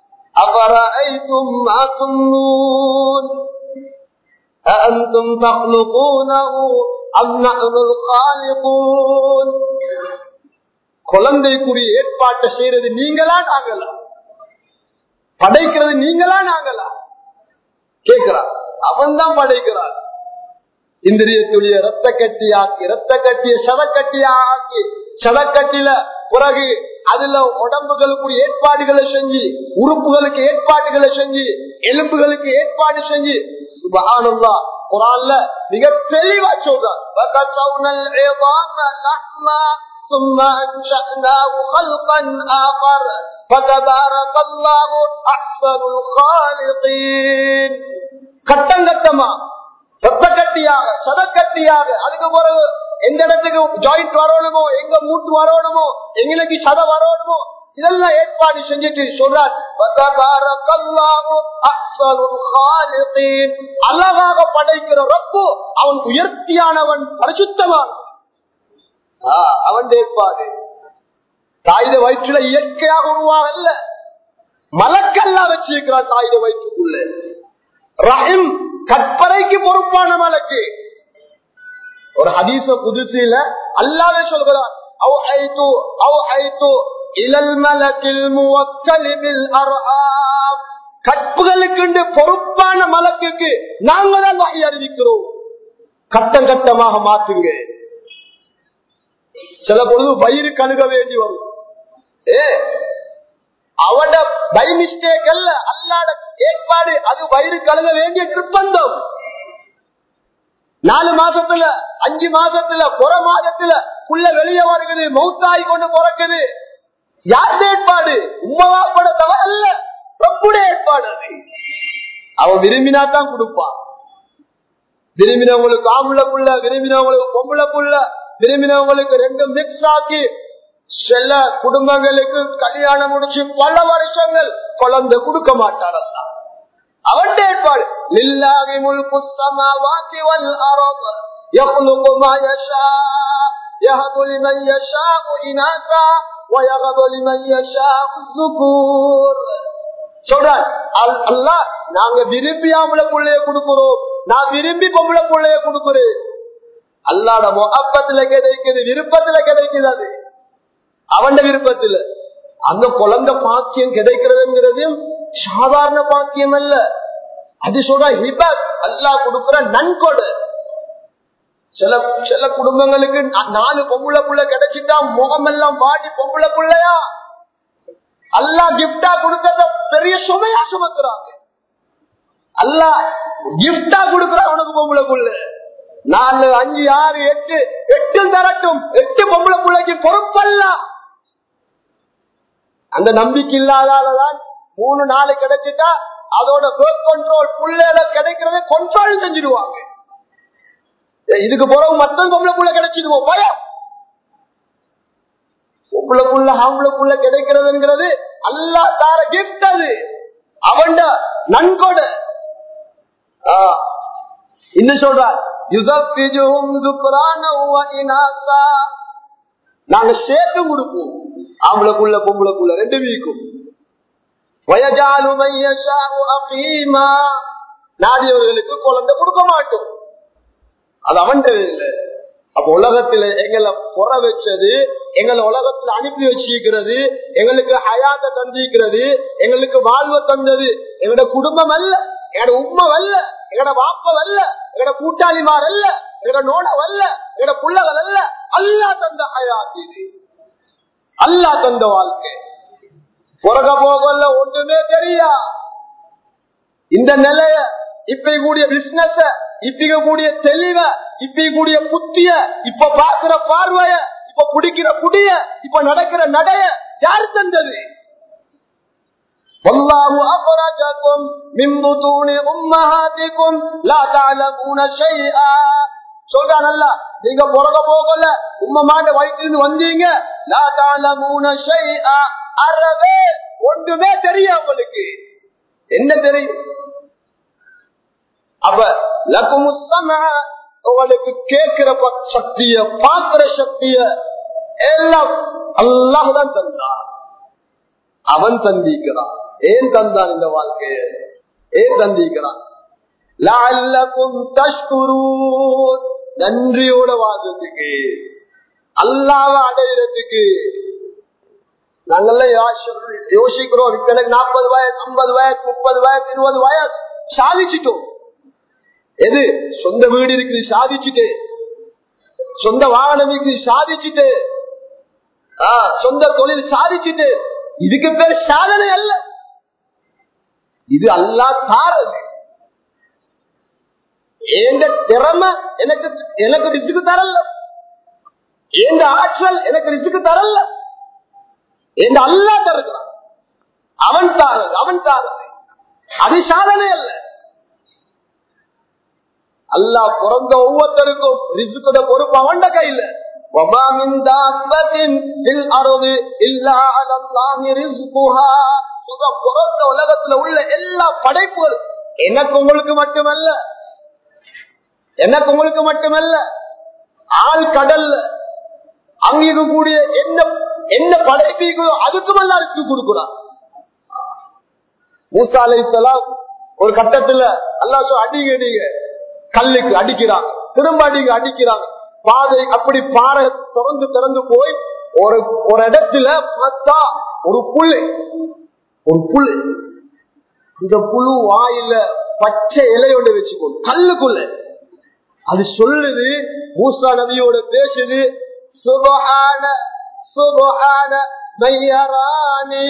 أأنتم تخلقونه أم نحن الخالقون குழந்தைக்குரிய ஏற்பாட்டை செய்யறது நீங்களா நாங்களா படைக்கிறது நீங்களா நாங்களா கேட்கிறார் அவன் தான் படைக்கிறார் இந்திரியத்துடைய ரத்த கட்டியாக்கி ரத்த கட்டிய சதக்கட்டியாக்கி சதக்கட்டில பிறகு அதுல உடம்புகளுக்கு ஏற்பாடுகளை செஞ்சு உறுப்புகளுக்கு ஏற்பாடுகளை செஞ்சு எலும்புகளுக்கு ஏற்பாடு செஞ்சு சுபகானந்தா குரான்ல மிக தெளிவா சொல்றார் وَكَسَوْنَا الْعِظَامَ لَحْمًا ثُمَّ أَنشَأْنَاهُ خَلْقًا آخَرَ فَتَبَارَكَ اللَّهُ أَحْسَنُ الْخَالِقِينَ கட்டங்கட்டமா சொத்த கட்டியாக சதக்கட்டியாக அதுக்கு பிறகு எந்த இடத்துக்கு ஜாயிண்ட் வரணுமோ எங்க மூட்டு வரணுமோ எங்களுக்கு சத வரணுமோ இதெல்லாம் ஏற்பாடு செஞ்சுட்டு சொல்றார் அழகாக படைக்கிற ரப்பு அவன் உயர்த்தியானவன் பரிசுத்தவான் அவன் ஏற்பாடு தாயுத வயிற்றுல இயற்கையாக உருவாகல மலக்கெல்லாம் வச்சிருக்கிறான் தாயுத வயிற்றுக்குள்ள ரஹிம் கற்பனைக்கு பொறுப்பான மலக்கு ஒரு ஹதீச புதுசில அல்லாவே சொல்கிறான் அவ் ஐத்து அவ் ஐத்து இலல் மலக்கில் முவக்கலிபில் அர்ஆம் கற்புகளுக்கு பொறுப்பான மலக்குக்கு நாங்க தான் வகை அறிவிக்கிறோம் கட்டம் கட்டமாக மாத்துங்க சில பொழுது வயிறு கழுக வேண்டி வரும் ஏ அவட பை மிஸ்டேக் அல்ல அல்லாட ஏற்பாடு அது வயிறு கழுக வேண்டிய நிர்பந்தம் நாலு மாசத்துல அஞ்சு மாசத்துல புற மாதத்துல புள்ள வெளியே வருகிறது மௌத்தாய் கொண்டு பிறக்குது யார் ஏற்பாடு உண்மவாப்பட தவறு அல்ல ரொப்புடைய ஏற்பாடு அது அவன் விரும்பினா தான் கொடுப்பான் விரும்பினவங்களுக்கு ஆம்பளை புள்ள விரும்பினவங்களுக்கு பொம்பளை புள்ள விரும்பினவங்களுக்கு ரெண்டு மிக்ஸ் ஆக்கி சில குடும்பங்களுக்கு கல்யாணம் முடிச்சு பல வருஷங்கள் குழந்தை கொடுக்க மாட்டாரல்ல அவன் ஏற்பாடு லில்லாஹி முல்கு ஸமாவாதி வல் அர்ض يخلق ما يشاء يهب لمن يشاء إناثا ويغض لمن يشاء الذكور சொல்றார் அல்லாஹ் நாங்க விரும்பி ஆம்பளை பிள்ளைய கொடுக்கிறோம் நான் விரும்பி பொம்பளை பிள்ளைய கொடுக்கிறேன் அல்லாட மொப்பத்துல கிடைக்குது விருப்பத்துல கிடைக்குது அது அவன் விருப்பத்துல அந்த குழந்தை பாக்கியம் கிடைக்கிறதுங்கிறது சாதாரண பாக்கியம் அல்ல அது சொல்ற ஹிபத் அல்லா கொடுக்கிற நன்கொடு சில சில குடும்பங்களுக்கு நாலு பொம்பளை புள்ள கிடைச்சிட்டா முகம் எல்லாம் வாடி பொம்பளை புள்ளையா அல்லா கிப்டா கொடுக்கறத பெரிய சுமையா சுமத்துறாங்க அல்லா கிப்டா கொடுக்கற அவனுக்கு பொம்பளை புள்ள நாலு அஞ்சு ஆறு எட்டு எட்டு தரட்டும் எட்டு பொம்பளை பிள்ளைக்கு பொறுப்பல்ல அந்த நம்பிக்கை இல்லாதாலதான் மூணு நாலு கிடைச்சிட்டா அதோட பேர்த் கண்ட்ரோல் புள்ளையில கிடைக்கிறத கண்ட்ரோல் செஞ்சிடுவாங்க இதுக்கு பிறகு மத்தம் பொம்பளை புள்ள கிடைச்சிடுவோம் பயம் பொம்பளை புள்ள ஆம்பளை புள்ள கிடைக்கிறதுங்கிறது அல்லா தார கிஃப்ட் அது அவன் நன்கொடை இன்னும் சொல்றார் நாங்க சேர்த்து கொடுப்போம் ஆம்பளைக்குள்ள பொம்பளைக்குள்ள ரெண்டு வீக்கும் நாடியவர்களுக்கு குழந்தை கொடுக்க மாட்டோம் அது அவன் இல்லை அப்ப உலகத்துல எங்களை புற வச்சது எங்களை உலகத்துல அனுப்பி வச்சிருக்கிறது எங்களுக்கு ஹயாத்த தந்திருக்கிறது எங்களுக்கு வாழ்வை தந்தது எங்களோட குடும்பம் அல்ல எங்களோட உண்மை அல்ல எங்கட வாப்ப அல்ல எங்கட கூட்டாளிமார் அல்ல எங்கட நோட அல்ல எங்கட புள்ளகள் அல்ல அல்லா தந்த ஹயாத் இது அல்லா தந்த வாழ்க்கை புறக போகல ஒன்றுமே தெரியா இந்த நிலைய இப்ப கூடிய பிசினஸ் இப்ப கூடிய தெளிவ இப்ப கூடிய புத்திய இப்ப பாக்குற பார்வைய இப்ப குடிக்கிற குடிய இப்ப நடக்கிற நடைய யாரு தந்தது والله أخرجكم من بطون أمهاتكم لا تعلمون شيئا சொல்றான் அல்ல நீங்க பிறக போகல உம்ம மாட்ட வயிற்றிருந்து வந்தீங்க லா தாலமூன ஷைஆ அறவே ஒன்றுமே தெரியும் உங்களுக்கு என்ன தெரியும் அப்ப லகுமுஸ்ஸம உங்களுக்கு கேட்கிற சக்திய பாக்குற சக்திய எல்லாம் அல்லாஹ் தான் தந்தான் அவன் தந்திக்கிறான் ஏன் தந்தான் இந்த வாழ்க்கைய ஏன் தந்திக்கிறான் நன்றியோட வாழ்றதுக்கு அல்லாவ அடையிறதுக்கு நாங்கெல்லாம் யோசிக்கிறோம் இப்ப எனக்கு நாற்பது வயசு ஐம்பது வயசு முப்பது வயசு இருபது வயசு சாதிச்சிட்டோம் எது சொந்த வீடு இருக்குது சாதிச்சுட்டு சொந்த வாகனம் இருக்குது சாதிச்சுட்டு சொந்த தொழில் சாதிச்சுட்டு இதுக்கு பேர் சாதனை அல்ல இது அல்லா தாரது எந்த திறமை எனக்கு எனக்கு ரிசுக்கு தரல எந்த ஆற்றல் எனக்கு ரிசுக்கு தரல எந்த அல்லா தருகிறான் அவன் தாரது அவன் தாரது அது சாதனை அல்ல அல்லா பிறந்த ஒவ்வொருத்தருக்கும் ரிசுக்குட பொறுப்பு அவன் கையில وما من دابة في الأرض إلا على الله رزقها பிறந்த உலகத்துல உள்ள எல்லா படைப்புகள் எனக்கு உங்களுக்கு மட்டுமல்ல எனக்கு உங்களுக்கு மட்டுமல்ல ஆள் கடல்ல அங்க இருக்கக்கூடிய என்ன என்ன படைப்பீங்களோ அதுக்கும் எல்லாம் அரிசி கொடுக்குறான் மூசா அலைசலாம் ஒரு கட்டத்துல அல்லா சொல் அடிங்க அடிங்க கல்லுக்கு அடிக்கிறாங்க திரும்ப அடிங்க அடிக்கிறாங்க பாதை அப்படி பாறை திறந்து திறந்து போய் ஒரு ஒரு இடத்துல பார்த்தா ஒரு புல்லு ஒரு புழு இந்த புழு வாயில பச்சை இலையோட வச்சுக்கோ கல்லுக்குள்ள அது சொல்லுது மூசா நபியோட பேசுது சுபஹான சுபஹான மையரானி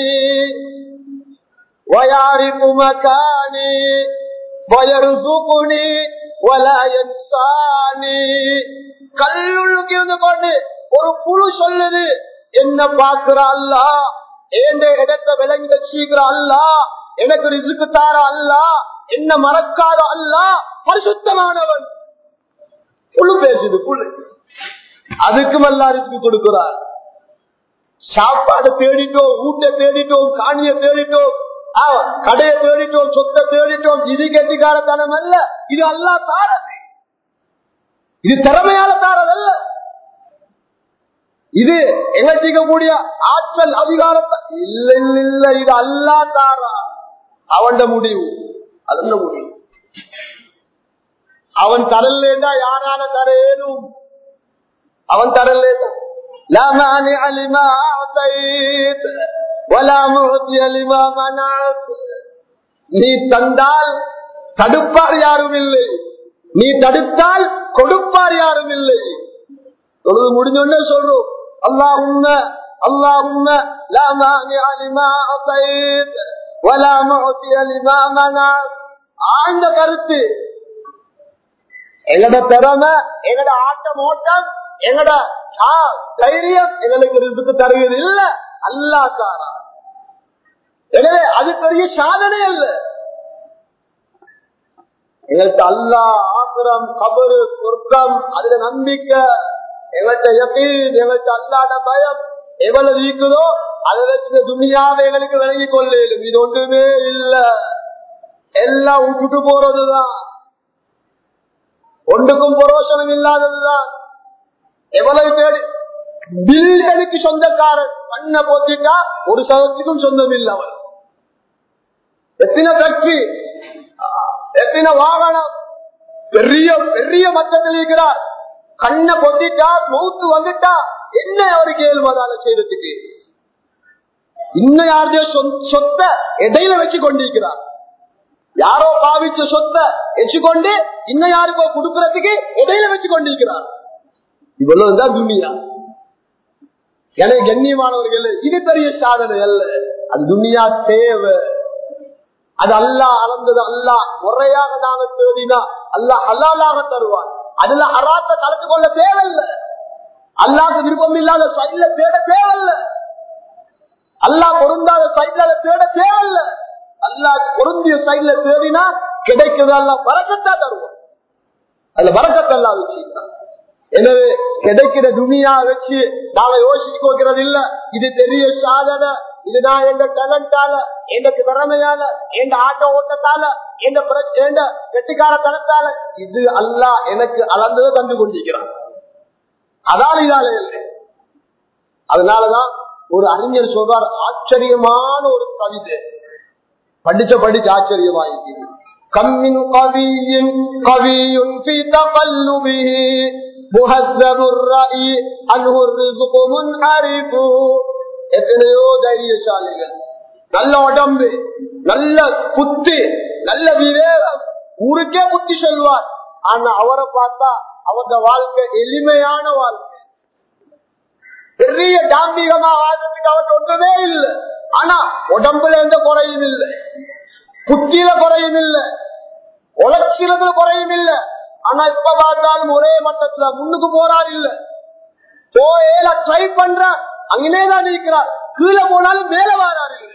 ويعرف مكاني ويرزقني ولا ينساني கல்லுள்ளுக்கு இருந்து கொண்டு ஒரு புழு சொல்லுது என்ன பாக்குற அல்லா எந்த இடத்தை விளங்கி வச்சுக்கிற அல்லா எனக்கு ரிசுக்கு தார அல்லா என்ன மறக்காத அல்லா பரிசுத்தமானவன் புழு பேசுது புழு அதுக்கும் அல்லா ரிசுக்கு கொடுக்கிறார் சாப்பாடு தேடிட்டோம் ஊட்ட தேடிட்டோம் காணிய தேடிட்டோம் கடையை தேடிட்டோம் சொத்தை தேடிட்டோம் இது கெட்டிக்காரத்தனம் அல்ல இது அல்லா தாரது இது திறமையால தாரதல்ல இது எங்கூடிய ஆற்றல் அதிகாரத்தை இல்ல இல்ல இல்ல இது அல்லா தாரா அவன் முடிவு அது முடிவு அவன் தரலேண்டா யாரால தரேனும் அவன் தரலேண்டா لا مانع لما أعطيت ولا معطي لما منعت நீ தந்தால் தடுப்பார் யாரும் இல்லை நீ தடுத்தால் கொடுப்பார் யாரும் இல்லை தொழுது முடிஞ்சோடனே சொல்றோம் அல்லா உண்மை அல்லா உண்மை ஆழ்ந்த கருத்து எங்கட திறமை எங்கட ஆட்டம் ஓட்டம் எங்கட தைரியம் எங்களுக்கு ரிசுக்கு தருகிறது இல்ல அல்லா தாரா எனவே அது பெரிய சாதனை அல்ல எங்கள்கிட்ட அல்லா ஆசிரம் கபரு சொர்க்கம் அதுல நம்பிக்கை எங்கள்கிட்ட யகீன் எங்கள்கிட்ட அல்லாத பயம் எவ்வளவு இருக்குதோ அதை வச்சு துணியாவை எங்களுக்கு விளங்கி கொள்ளும் இது ஒன்றுமே இல்ல எல்லாம் விட்டுட்டு போறதுதான் ஒன்றுக்கும் புரோஷனம் இல்லாததுதான் எவ்வளவு பேர் பில்லியனுக்கு சொந்தக்காரன் பண்ண போத்திட்டா ஒரு சதத்துக்கும் சொந்தம் இல்லை அவன் எத்தனை ஃபேக்டரி எத்தனை வாகனம் பெரிய பெரிய மட்டத்தில் இருக்கிறார் கண்ணை பொத்திட்டா மௌத்து வந்துட்டா என்ன அவருக்கு ஏழுமதால செய்யறதுக்கு இன்னும் யாருடைய சொத்த இடையில வச்சு கொண்டிருக்கிறார் யாரோ பாவிச்ச சொத்த வச்சுக்கொண்டு இன்னும் யாருக்கோ கொடுக்கறதுக்கு இடையில வச்சு கொண்டிருக்கிறார் இவ்வளவுதான் துணியா எனக்கு கண்ணியமானவர்கள் இது பெரிய சாதனை அல்ல அது துணியா தேவை அது அல்லா அளந்தது அல்லா முறையாக நாங்க தேடினா அல்லா ஹலாலாக தருவான் அதுல அராத்த கலந்து கொள்ள தேவையில்லை அல்லாத விருப்பம் இல்லாத சைட்ல தேட தேவையில்லை அல்லா பொருந்தாத சைட்ல தேட தேவையில்லை அல்லா பொருந்திய சைட்ல தேடினா கிடைக்கிறது அல்ல வரக்கத்தா தருவோம் அதுல வரக்கத்தல்லா வச்சுக்கிறான் எனவே கிடைக்கிற துணியா வச்சு நாம யோசிச்சு வைக்கிறது இல்ல இது பெரிய சாதனை இது நான் எந்த டேலண்டால எந்த திறமையால எந்த ஆட்ட ஓட்டத்தால எந்த எந்த கெட்டிக்கார தனத்தால இது அல்லா எனக்கு அளந்ததை தந்து கொண்டிருக்கிறான் அதால இதால இல்லை அதனாலதான் ஒரு அறிஞர் சொல்றார் ஆச்சரியமான ஒரு கவிதை படிச்ச படிச்சு ஆச்சரியமாயிருக்கிறது கம்மின் கவியின் கவியும் مهذب الرأي عنه الرزق منحرف எத்தனையோ தைரியசாலிகள் நல்ல உடம்பு நல்ல புத்தி நல்ல விவேகம் ஊருக்கே புத்தி சொல்வார் ஆனா அவரை பார்த்தா அவங்க வாழ்க்கை எளிமையான வாழ்க்கை பெரிய தாம்பிகமா வாழ்றதுக்கு அவருக்கு ஒன்றுமே இல்லை ஆனா உடம்புல எந்த குறையும் இல்லை புத்தியில குறையும் இல்லை உழைச்சிறதுல குறையும் இல்லை ஆனா இப்ப பார்த்தாலும் ஒரே மட்டத்துல முன்னுக்கு போறாரு இல்ல போயேல ட்ரை பண்ற அங்கேதான் இருக்கிறார் கீழே போனாலும் மேல வராரு இல்ல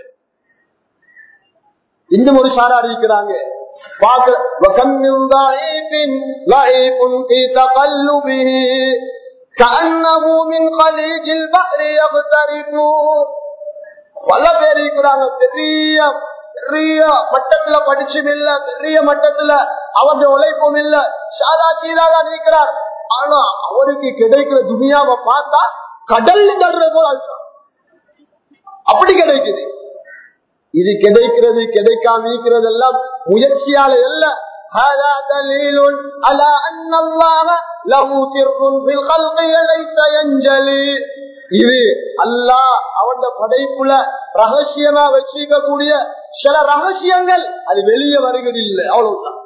இன்னும் ஒரு சாரா இருக்கிறாங்க وكم من ضعيف ضعيف في تقلبه كأنه من خليج البحر يغترف பல பேர் இருக்கிறாங்க பெரிய பெரிய மட்டத்துல படிச்சும் இல்ல பெரிய மட்டத்துல அவருடைய உழைப்பும் இல்ல சாதா சீராதான் இருக்கிறார் ஆனா அவருக்கு கிடைக்கிற துணியாவை பார்த்தா கடல்ல தடுற போல அழுத்தான். அப்படி கிடைக்குது இது கிடைக்கிறது கிடைக்காம இருக்கிறது எல்லாம் முயற்சியால அல்ல هذا دليل على أن الله له سر في الخلق ليس ينجلي இது அல்லாஹ் அவன் படைப்புல ரகசியமா வச்சிருக்க கூடிய சில ரகசியங்கள் அது வெளியே வருகிறதில்லை அவ்வளவுதான்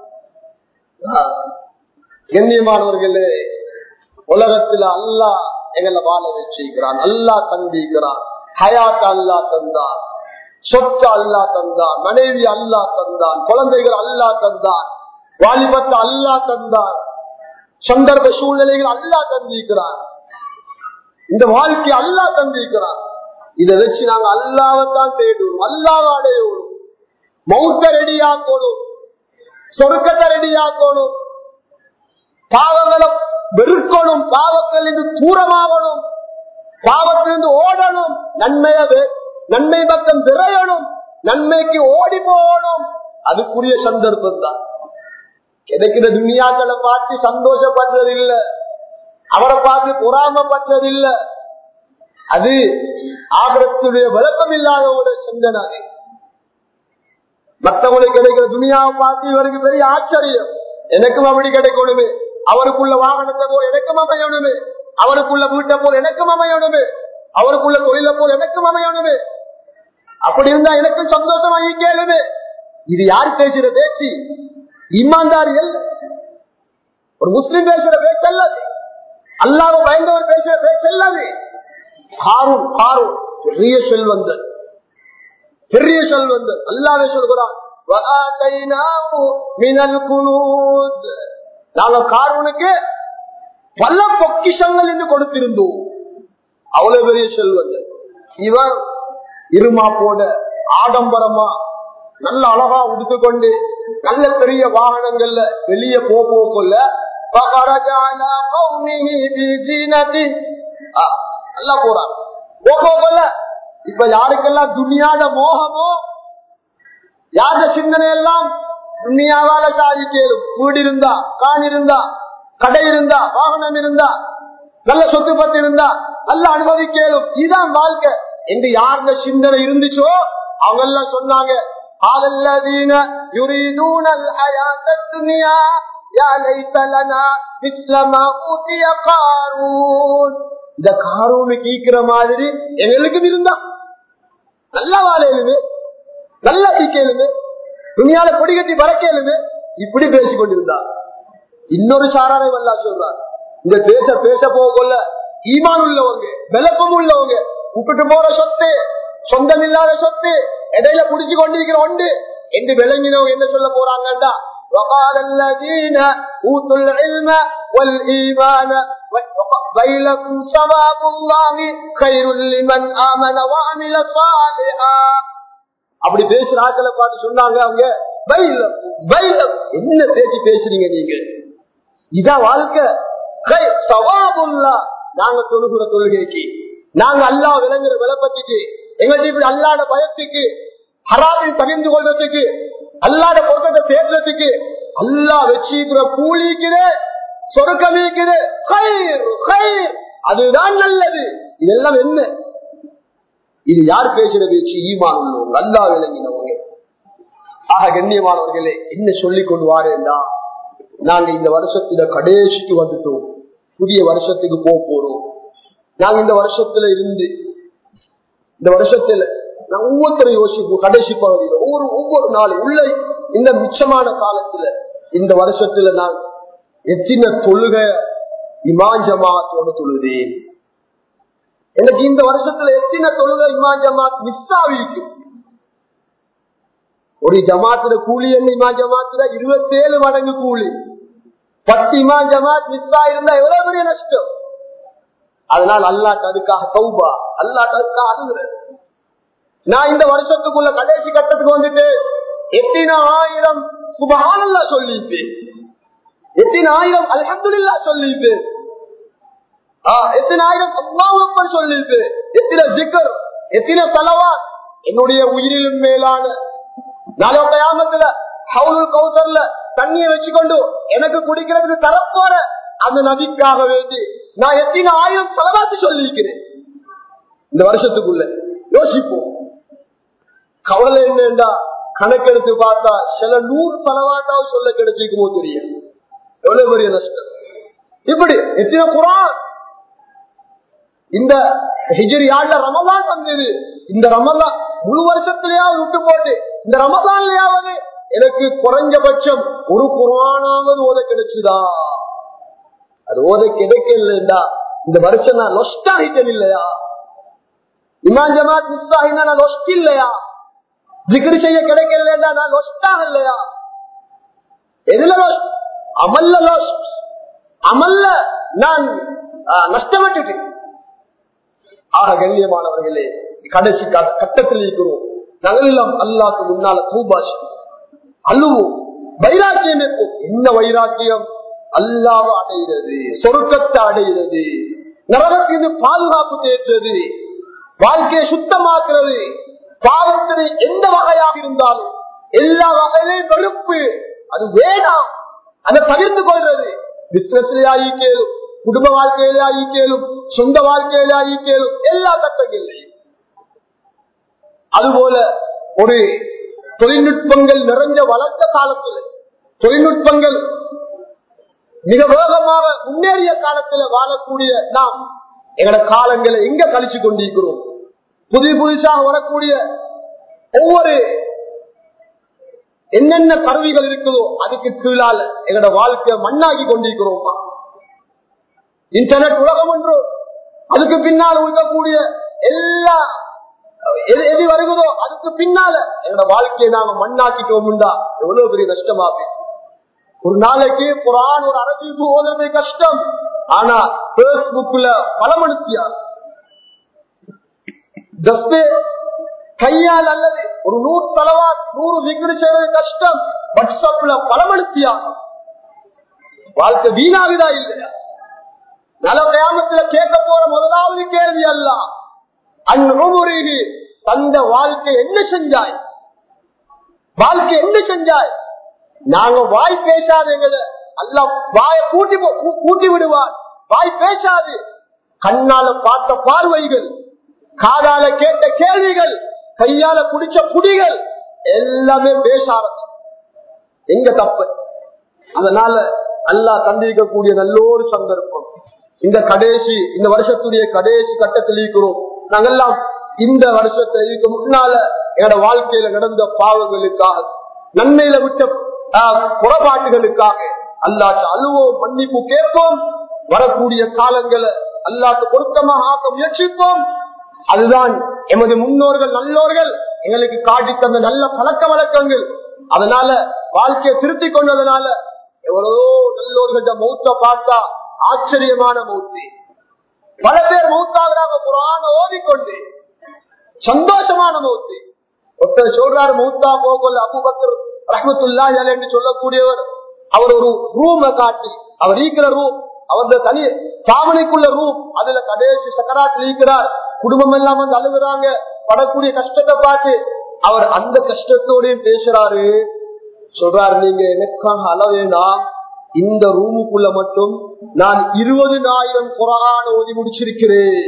கண்ணியமானவர்களே உலகத்துல அல்லாஹ் எங்களை வாழ வச்சிருக்கிறான் அல்லாஹ் தந்திக்கிறான் ஹயாத் அல்லாஹ் தந்தான் சொத்து அல்லா தந்தான் மனைவி அல்லா தந்தான் குழந்தைகள் அல்லா தந்தான் வாலிபத்தை அல்லா தந்தான் சந்தர்ப்ப சூழ்நிலைகள் அல்லா தந்திருக்கிறான் இந்த வாழ்க்கை அல்லா தந்திருக்கிறான் இதை வச்சு நாங்க அல்லாவத்தான் தேடுவோம் அல்லாவ அடையோம் மௌத்த ரெடியாக்கணும் சொருக்கத்தை ரெடியாக்கணும் பாவங்களை வெறுக்கணும் பாவத்திலிருந்து தூரமாகணும் பாவத்திலிருந்து ஓடணும் நன்மைய நன்மை பக்கம் விரையணும் நன்மைக்கு ஓடி போகணும் அதுக்குரிய சந்தர்ப்பம் தான் கிடைக்கிற துணியாக்களை பார்த்து சந்தோஷப்படுறது இல்ல அவரை பார்த்து பொறாமப்படுறது இல்ல அது ஆகரத்துடைய விளக்கம் இல்லாத ஒரு சிந்தனை மற்றவங்களுக்கு கிடைக்கிற துணியாவை பார்த்து இவருக்கு பெரிய ஆச்சரியம் எனக்கும் அப்படி கிடைக்கணுமே அவருக்குள்ள வாகனத்தை போல் எனக்கும் அமையணுமே அவருக்குள்ள வீட்டை போல் எனக்கும் அமையணுமே அவருக்குள்ள தொழிலை போல் எனக்கும் அமையணுமே அப்படி இருந்தா எனக்கும் சந்தோஷமா கேளுமே இது யார் பேசுற பேச்சு இமான்தாரிகள் ஒரு முஸ்லிம் பேசுற பேச்சல்லாது அல்லாத பயந்தவர் பேசுற பேச்சல்லாது ஹாரும் ஹாரும் பெரிய செல்வந்தன் பெரிய செல்வந்தன் அல்லாவே சொல்கிறான் நாங்க காரூனுக்கு பல பொக்கிஷங்கள் என்று கொடுத்திருந்தோம் அவ்வளவு பெரிய செல்வந்தன் இவர் இருமா போட ஆடம்பரமா நல்ல அழகா உடுத்துக்கொண்டு நல்ல பெரிய வாகனங்கள்ல வெளியே போல நல்லா போறார் போல இப்ப யாருக்கெல்லாம் துணியாத மோகமோ யார சிந்தனை எல்லாம் துணியாவால சாதிக்கலும் வீடு இருந்தா கான் இருந்தா கடை இருந்தா வாகனம் இருந்தா நல்ல சொத்து பத்து இருந்தா நல்ல அனுபவிக்கலும் இதுதான் வாழ்க்கை என்று யாருந்த சிந்தனை இருந்துச்சோ அவங்க எல்லாம் சொன்னாங்க الذين يريدون الحياة الدنيا يا ليت لنا مثل ما أوتي قارون இந்த காரூனு கீக்கிற மாதிரி எங்களுக்கும் இருந்தா நல்லா வாழையிலுமே நல்லா தீக்கலுமே துணியால கொடி கட்டி பறக்கலுமே இப்படி பேசிக் கொண்டிருந்தா இன்னொரு சாராரை வல்லா சொல்றார் இந்த பேச பேச போகல ஈமான் உள்ளவங்க விளப்பம் உள்ளவங்க விட்டுட்டு போற சொத்து சொந்தம் இல்லாத சொத்து இடையில புடிச்சு கொண்டிருக்கிற ஒன்று என்று விளங்கினவங்க என்ன சொல்ல போறாங்கடா وقال الذين اوتوا العلم والايمان ويلكم ثواب الله خير لمن امن وعمل صالحا அப்படி பேசுற ஆட்களை பார்த்து சொன்னாங்க அவங்க பைலம் பைலம் என்ன பேசி பேசுறீங்க நீங்க இதான் வாழ்க்கை சவாபுல்லா நாங்க தொழுகிற தொழுகைக்கு நாங்க அல்லா விளங்குற விளப்பத்துக்கு எங்களுக்கு இப்படி அல்லாத பயத்துக்கு ஹராபில் பகிர்ந்து கொள்றதுக்கு அல்லாத பொருத்தத்தை தேடுறதுக்கு அல்லா வச்சிருக்கிற கூலிக்குது சொருக்கமிக்குது அதுதான் நல்லது இதெல்லாம் என்ன இது யார் பேசுற பேச்சு ஈமான் உள்ளவங்க அல்லா விளங்கினவங்க ஆக கண்ணியமானவர்களே என்ன சொல்லிக் கொண்டு வாரேன்டா நாங்க இந்த வருஷத்துல கடைசிக்கு வந்துட்டோம் புதிய வருஷத்துக்கு போக போறோம் நாங்க இந்த வருஷத்துல இருந்து இந்த வருஷத்துல நான் ஒவ்வொருத்தரும் யோசிப்போம் கடைசி பகுதியில் ஒவ்வொரு ஒவ்வொரு நாளும் உள்ள இந்த மிச்சமான காலத்துல இந்த வருஷத்துல நான் எத்தனை தொழுக இமாஞ்சமாத்தோட தொழுதேன் எனக்கு இந்த வருஷத்துல எத்தனை தொழுக இமாஞ்சமாத் மிஸ் ஆகிருக்கு ஒரு ஜமாத்துல கூலி என்ன இமா ஜமாத்துல இருபத்தேழு மடங்கு கூலி பத்து இமா ஜமாத் மிஸ்ஸா இருந்தா எவ்வளவு பெரிய நஷ்டம் அதனால் அல்லாட்ட அதுக்காக சௌபா அல்லாட்ட அதுக்காக அழுகுறேன் நான் இந்த வருஷத்துக்குள்ள கடைசி கட்டத்துக்கு வந்துட்டு எத்தனை ஆயிரம் சுபகானல்லா சொல்லிட்டேன் எத்தனை ஆயிரம் அலமதுல்லா சொல்லிட்டேன் எத்தனை ஆயிரம் அம்மாவுப்பர் சொல்லிட்டு எத்தனை ஜிக்கர் எத்தனை தலவா என்னுடைய உயிரிலும் மேலான நாளை கயாமத்துல ஹவுலுல் கௌசர்ல தண்ணியை வச்சுக்கொண்டு எனக்கு குடிக்கிறதுக்கு தரப்போற அந்த நதிக்காக வேண்டி நான் எத்தனை ஆயிரம் செலவாத்து சொல்லியிருக்கிறேன் இந்த வருஷத்துக்குள்ள யோசிப்போம் கவலை என்னண்டா கணக்கெடுத்து பார்த்தா சில நூறு செலவாட்டாவும் சொல்ல கிடைச்சிக்குமோ தெரியும் எவ்வளவு பெரிய நஷ்டம் இப்படி எத்தனை குரான் இந்த ஹிஜிரி ஆண்ட ரமதான் வந்தது இந்த ரமதான் முழு வருஷத்திலேயாவது விட்டு போட்டு இந்த ரமதான்லயாவது எனக்கு குறைஞ்சபட்சம் ஒரு குரானாவது ஓத கிடைச்சுதா அது ஓத கிடைக்கலண்டா இந்த வருஷம் நான் நொஸ்ட் ஆகிட்டேன் இல்லையா இமான் ஜமாத் மிஸ் ஆகினா நான் நொஸ்ட் இல்லையா திக்ரி செய்ய கிடைக்கலண்டா நான் நொஸ்டாக இல்லையா எதுல நொஸ்ட் அமல்ல நொஸ்ட் அமல்ல நான் நஷ்டப்பட்டுட்டேன் ஆக கண்ணியமானவர்களே கடைசி கட்டத்தில் இருக்கிறோம் நாங்கள் எல்லாம் அல்லாக்கு முன்னால தூபாஷ் அழுவோம் வைராக்கியம் இருக்கும் என்ன வைராக்கியம் அல்லாவ அடைகிறது சொருக்கத்தை அடைகிறது நரகத்திற்கு பாதுகாப்பு தேற்றது வாழ்க்கையை சுத்தமாக்குறது பாவத்தினை எந்த வகையாக இருந்தாலும் எல்லா வகையிலையும் வெறுப்பு அது வேணாம் அதை பகிர்ந்து கொள்றது பிசினஸ்ல ஆகிக்கேலும் குடும்ப வாழ்க்கையிலே ஆகிக்கேலும் சொந்த வாழ்க்கையிலே ஆகிக்கேலும் எல்லா கட்டங்களையும் அதுபோல ஒரு தொழில்நுட்பங்கள் நிறைஞ்ச வளர்ந்த காலத்தில் தொழில்நுட்பங்கள் மிக வேகமாக முன்னேறிய காலத்துல வாழக்கூடிய நாம் எங்களோட காலங்களை எங்க கழிச்சு கொண்டிருக்கிறோம் புதிய புதுசாக வரக்கூடிய ஒவ்வொரு என்னென்ன கருவிகள் இருக்குதோ அதுக்கு கீழால எங்களோட வாழ்க்கை மண்ணாகி கொண்டிருக்கிறோமா இன்டர்நெட் உலகம் ஒன்று அதுக்கு பின்னால் இருக்கக்கூடிய எல்லா எது எது வருகிறதோ அதுக்கு பின்னால எங்களோட வாழ்க்கையை நாம மண்ணாக்கிட்டோம்டா எவ்வளவு பெரிய கஷ்டமா போயிடுச்சு ஒரு நாளைக்கு குரான் ஒரு அரபிக்கு ஓதுறது கஷ்டம் ஆனா பேஸ்புக்ல பலமனுத்தியா கையால் அல்லது ஒரு நூறு செலவா நூறு விக்ரி செய்வது கஷ்டம் வாட்ஸ்அப்ல பலமனுத்தியா வாழ்க்கை வீணாவிதா இல்லையா நல கிராமத்துல கேட்க போற முதலாவது கேள்வி அல்ல அந்நுமுறைக்கு தந்த வாழ்க்கை என்ன செஞ்சாய் வாழ்க்கை என்ன செஞ்சாய் நாங்க வாய் பேசாதீங்க அல்ல வாய கூட்டி கூட்டி விடுவார் வாய் பேசாது கண்ணால பார்த்த பார்வைகள் காதால கேட்ட கேள்விகள் கையால குடிச்ச குடிகள் எல்லாமே பேச ஆரம்பிச்சு எங்க தப்பு அதனால அல்லாஹ் தந்திருக்கக்கூடிய நல்ல ஒரு சந்தர்ப்பம் இந்த கடைசி இந்த வருஷத்துடைய கடைசி கட்டத்தில் இருக்கிறோம் நாங்கெல்லாம் இந்த வருஷத்தை இதுக்கு முன்னால என்னோட வாழ்க்கையில நடந்த பாவங்களுக்காக நன்மையில விட்ட குறைபாட்டுகளுக்காக அல்லாட்ட அழுவோம் மன்னிப்பு கேட்போம் வரக்கூடிய காலங்களை அல்லாட்டு பொருத்தமாக ஆக்க முயற்சிப்போம் அதுதான் எமது முன்னோர்கள் நல்லோர்கள் எங்களுக்கு காட்டி தந்த நல்ல பழக்க வழக்கங்கள் அதனால வாழ்க்கையை திருத்திக் கொண்டதுனால எவ்வளவோ நல்லோர்கள மௌத்த பார்த்தா ஆச்சரியமான மௌத்தி பல பேர் மௌத்தாகிறாங்க புறான ஓதிக்கொண்டு சந்தோஷமான மௌத்தி ஒருத்தர் சொல்றாரு மௌத்தா போகல அபுபக்கர் ரஹமத்துல்லா என்று சொல்லக்கூடியவர் அவர் ஒரு ரூமை காட்டி அவர் ஈக்கிற ரூம் அவரது தனி சாமனைக்குள்ள ரூம் அதுல கடைசி சக்கராட்டில் இருக்கிறார் குடும்பம் எல்லாம் வந்து அழுகுறாங்க படக்கூடிய கஷ்டத்தை பார்த்து அவர் அந்த கஷ்டத்தோடய பேசுறாரு சொல்றாரு நீங்க எனக்காக அள வேண்டாம் இந்த ரூமுக்குள்ள மட்டும் நான் இருபதுனாயிரம் குரான ஓதி முடிச்சிருக்கிறேன்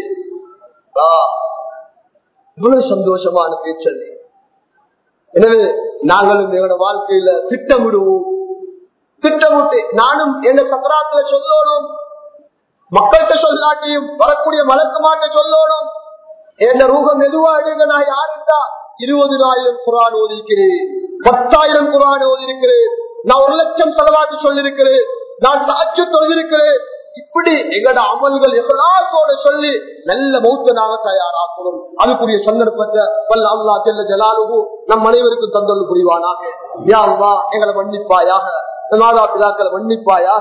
இவ்வளவு சந்தோஷமான பேச்சல் எனவே நாங்களும் எங்களோட வாழ்க்கையில திட்டமிடுவோம் திட்டமிட்டு நானும் எங்க சக்கராத்துல சொல்லணும் மக்கள்கிட்ட சொல்லாட்டியும் வரக்கூடிய வழக்கமாட்ட சொல்லணும் என் ரூபம் எதுவா எடுங்க நான் யாருந்தா இருபதுனாயிரம் குரான் ஓதிக்கிறேன் பத்தாயிரம் குரான் ஓதிருக்கிறேன் நான் ஒரு லட்சம் செலவாக்கி சொல்லிருக்கிறேன் நான் சாட்சி தொழிலிருக்கிறேன் இப்படி எங்கட அமல்கள் எல்லாத்தோட சொல்லி நல்ல மௌத்த நாங்க தயாராக்கணும் அதுக்குரிய சந்தர்ப்பத்தை வல்ல அல்லா செல்ல ஜலாலுகு நம் அனைவருக்கும் தந்தொழு புரிவானாக யா அல்லா எங்களை மன்னிப்பாயாக மாதா பிதாக்களை மன்னிப்பாயாக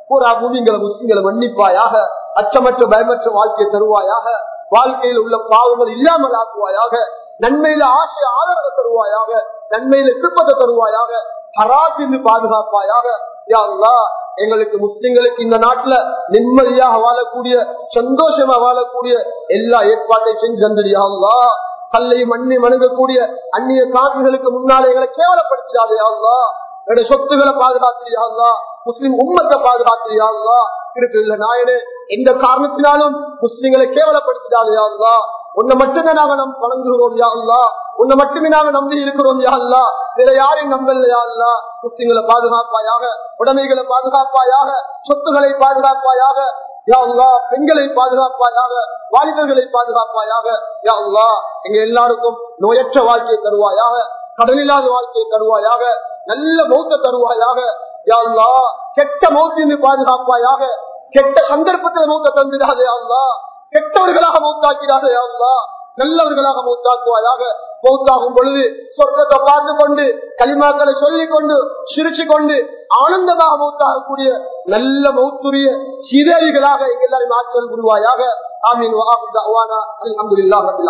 பூரா பூமிங்களை முஸ்லிம்களை மன்னிப்பாயாக அச்சமற்ற பயமற்ற வாழ்க்கையை தருவாயாக வாழ்க்கையில் உள்ள பாவங்கள் இல்லாமல் ஆக்குவாயாக நன்மையில ஆசை ஆதரவு தருவாயாக நன்மையில திருப்பத்தை தருவாயாக ஹராத்திருந்து பாதுகாப்பாயாக யா அல்லாஹ், எங்களுக்கு முஸ்லிம்களுக்கு இந்த நாட்டுல நிம்மதியாக வாழக்கூடிய சந்தோஷமா வாழக்கூடிய எல்லா ஏற்பாட்டையும் செஞ்சு தந்தடியா அல்லாஹ் கல்லை மண்ணை வணங்கக்கூடிய அந்நிய காவிர்களுக்கு முன்னாலே எங்களை கேவலப்படுத்திடாதே அல்லா என்னுடைய சொத்துக்களை பாதுகாத்திரியா முஸ்லிம் உம்மத்தை பாதுகாத்திரியா இருக்கு இல்ல நாயனே எந்த காரணத்தினாலும் முஸ்லிம்களை கேவலப்படுத்திடாதே அல்லா உன்னை மட்டுமே நாங்க நம் வணங்குகிறோம் யா அல்லா உன்னை மட்டுமே நாங்க நம்பி இருக்கிறோம் யா அல்லா வேற யாரையும் நம்பலையா அல்லா முஸ்லிம்களை பாதுகாப்பாயாக உடைமைகளை பாதுகாப்பாயாக சொத்துக்களை பாதுகாப்பாயாக யா அல்லா பெண்களை பாதுகாப்பாயாக வாலிபர்களை பாதுகாப்பாயாக யா அல்லா எங்க எல்லாருக்கும் நோயற்ற வாழ்க்கையை தருவாயாக கடலில்லாத வாழ்க்கையை தருவாயாக நல்ல மௌத்த தருவாயாக யா அல்லா கெட்ட மௌத்தினை பாதுகாப்பாயாக கெட்ட சந்தர்ப்பத்தில் மௌத்த தந்துடாதே அல்லா கெட்டவர்களாக மௌத்தாக்கிறாதே அல்லா நல்லவர்களாக மௌத்தாக்குவாயாக மௌத்தாகும் பொழுது சொர்க்கத்தை பார்த்து கொண்டு களிமாக்களை சொல்லிக் கொண்டு சிரிச்சு கொண்டு ஆனந்தமாக மௌத்தாகக்கூடிய நல்ல மௌத்துரிய சிதேவிகளாக எங்க எல்லாரும் ஆட்கள் உருவாயாக ஆமீன் அலமதுல்லா